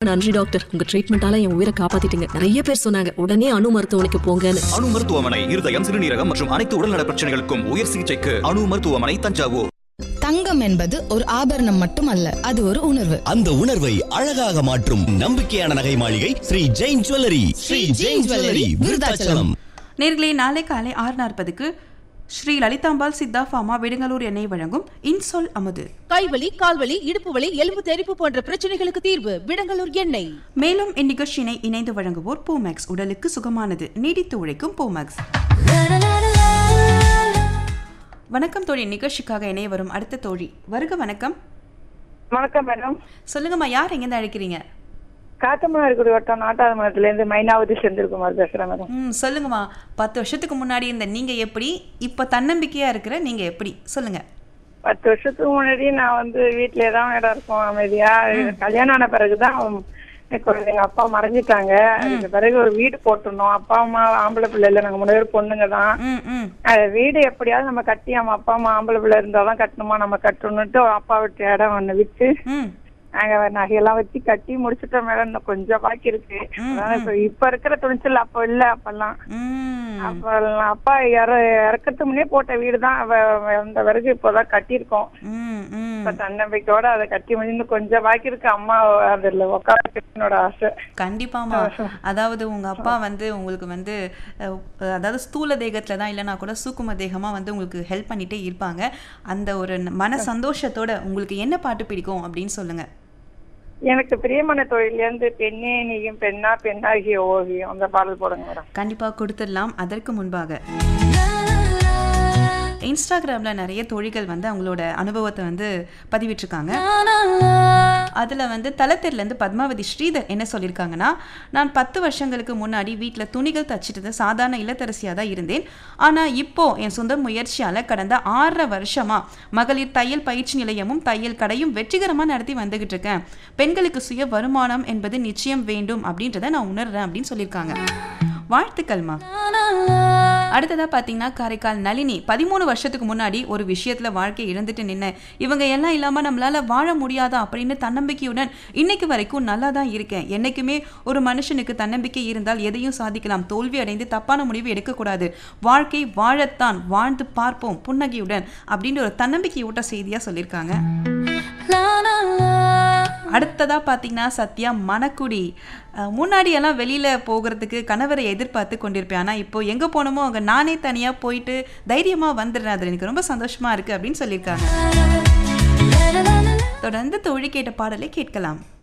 நன்றி டாக்டர் உங்க ட்ரீட்மெண்டால என் உயிரை காப்பாத்திட்டீங்க நிறைய பேர் சொன்னாங்க உடனே அணு மருத்துவமனைக்கு போங்கன்னு அணு மருத்துவமனை இருதயம் சிறுநீரகம் மற்றும் அனைத்து உடல்நல பிரச்சனைகளுக்கும் உயர் சிகிச்சைக்கு அணு மருத்துவமனை தஞ்சாவூர் தங்கம் என்பது ஒரு ஆபரணம் மட்டுமல்ல அது ஒரு உணர்வு அந்த உணர்வை அழகாக மாற்றும் நம்பிக்கையான நகை மாளிகை ஸ்ரீ ஜெயின் ஜுவல்லரி ஸ்ரீ ஜெயின் ஜுவல்லரி விருதாச்சலம் நேர்களே நாளை காலை ஆறு நாற்பதுக்கு ஸ்ரீ லலிதாம்பாள் சித்தா ஃபார்மா விடுங்கலூர் எண்ணெய் வழங்கும் இன்சொல் அமுது கைவலி கால்வலி இடுப்பு வலி எலும்பு தெறிப்பு போன்ற பிரச்சனைகளுக்கு தீர்வு விடங்கலூர் எண்ணெய் மேலும் இந்நிகழ்ச்சியினை இணைந்து வழங்குவோர் போமேக்ஸ் உடலுக்கு சுகமானது நீடித்து உழைக்கும் போமேக்ஸ் வணக்கம் தோழி நிகழ்ச்சிக்காக இணைய வரும் அடுத்த தோழி வருக வணக்கம் வணக்கம் மேடம் சொல்லுங்கம்மா யார் எங்கேருந்து அழைக்கிறீங்க காத்தமனார்குடி வட்டம் நாட்டாத மரத்துல இருந்து மைனாவதி செந்தில்குமார் பேசுறேன் மேடம் ம் சொல்லுங்கம்மா பத்து வருஷத்துக்கு முன்னாடி இந்த நீங்க எப்படி இப்போ தன்னம்பிக்கையா இருக்கிற நீங்க எப்படி சொல்லுங்க பத்து வருஷத்துக்கு முன்னாடி நான் வந்து வீட்டிலே தான் மேடம் இருக்கோம் அமைதியா கல்யாணம் ஆன பிறகுதான் எனக்கு ஒரு- எங்க அப்பா மறைஞ்சிட்டாங்க அதுக்கு பிறகு ஒரு வீடு போட்டிருந்தோம் அப்பா அம்மா ஆம்பளை பிள்ளை இல்ல நாங்க மூணு பேர் பொண்ணுங்க தான் ம் ம் அது வீடு எப்படியாவது நம்ம கட்டி நம்ம அப்பா அம்மா ஆம்பளை பிள்ளை இருந்தாதான் கட்டணுமா நம்ம கட்டணும்ட்டு அப்பா விட்டு இடம் ஒண்ணு விட்டு ம் நாங்க நகையெல்லாம் வச்சு கட்டி முடிச்சிட்டோம் மேடம் இன்னும் கொஞ்சம் பாக்கி இருக்கு அதான் இப்ப இப்ப இருக்கிற துணிச்சல் அப்ப இல்ல அப்பெல்லாம் ம் அப்ப அப்பா இற இறக்கறதுக்கு முன்னே போட்ட வீடு தான் அந்த பிறகு இப்போதான் கட்டியிருக்கோம் ம் ம் இப்ப தன்னம்பிக்கையோட அதை கட்டி முடிந்து கொஞ்சம் பாக்கி இருக்கு அம்மா அதுல உட்கார என்னோட ஆசை கண்டிப்பாமா அதாவது உங்க அப்பா வந்து உங்களுக்கு வந்து அஹ், அதாவது ஸ்தூல தேகத்துல தான் இல்லைனா கூட சூக்கும தேகமா வந்து உங்களுக்கு ஹெல்ப் பண்ணிட்டே இருப்பாங்க அந்த ஒரு மன சந்தோஷத்தோட உங்களுக்கு என்ன பாட்டு பிடிக்கும் அப்படின்னு சொல்லுங்க எனக்கு பிரியமான தொழில இருந்து பெண்ணே நீயும் பெண்ணா பெண்ணாகிய ஓவியம் அந்த பாடல் போடுங்க மேடம் கண்டிப்பா கொடுத்துடலாம் அதற்கு முன்பாக இன்ஸ்டாகிராம்ல நிறைய தோழிகள் வந்து அவங்களோட அனுபவத்தை வந்து பதிவிட்டிருக்காங்க அதில் வந்து தலத்தெர்லேருந்து பத்மாவதி ஸ்ரீதர் என்ன சொல்லியிருக்காங்கன்னா நான் பத்து வருஷங்களுக்கு முன்னாடி வீட்டில் துணிகள் தச்சிட்டு இருந்த சாதாரண இல்லத்தரசியாக தான் இருந்தேன் ஆனால் இப்போ என் சொந்த முயற்சியால் கடந்த ஆறரை வருஷமா மகளிர் தையல் பயிற்சி நிலையமும் தையல் கடையும் வெற்றிகரமாக நடத்தி வந்துகிட்டு இருக்கேன் பெண்களுக்கு சுய வருமானம் என்பது நிச்சயம் வேண்டும் அப்படின்றத நான் உணர்றேன் அப்படின்னு சொல்லியிருக்காங்க வாழ்த்துக்கள்மா அடுத்ததா பார்த்தீங்கன்னா காரைக்கால் நளினி பதிமூணு வருஷத்துக்கு முன்னாடி ஒரு விஷயத்துல வாழ்க்கை இழந்துட்டு நின்ன இவங்க எல்லாம் இல்லாம நம்மளால வாழ முடியாதா அப்படின்னு தன்னம்பிக்கையுடன் இன்னைக்கு வரைக்கும் நல்லா தான் இருக்கேன் என்னைக்குமே ஒரு மனுஷனுக்கு தன்னம்பிக்கை இருந்தால் எதையும் சாதிக்கலாம் தோல்வி அடைந்து தப்பான முடிவு எடுக்கக்கூடாது வாழ்க்கை வாழத்தான் வாழ்ந்து பார்ப்போம் புன்னகையுடன் அப்படின்னு ஒரு தன்னம்பிக்கையூட்ட செய்தியா சொல்லியிருக்காங்க அடுத்ததா பார்த்தீங்கன்னா சத்யா மணக்குடி அஹ், முன்னாடி எல்லாம் வெளியில போகிறதுக்கு கணவரை எதிர்பார்த்து கொண்டிருப்பேன் ஆனா இப்போ எங்க போனோமோ அங்க நானே தனியா போயிட்டு தைரியமா வந்துடுறேன் அது எனக்கு ரொம்ப சந்தோஷமா இருக்கு அப்படின்னு சொல்லியிருக்காங்க தொடர்ந்து தோழி கேட்ட பாடலை கேட்கலாம்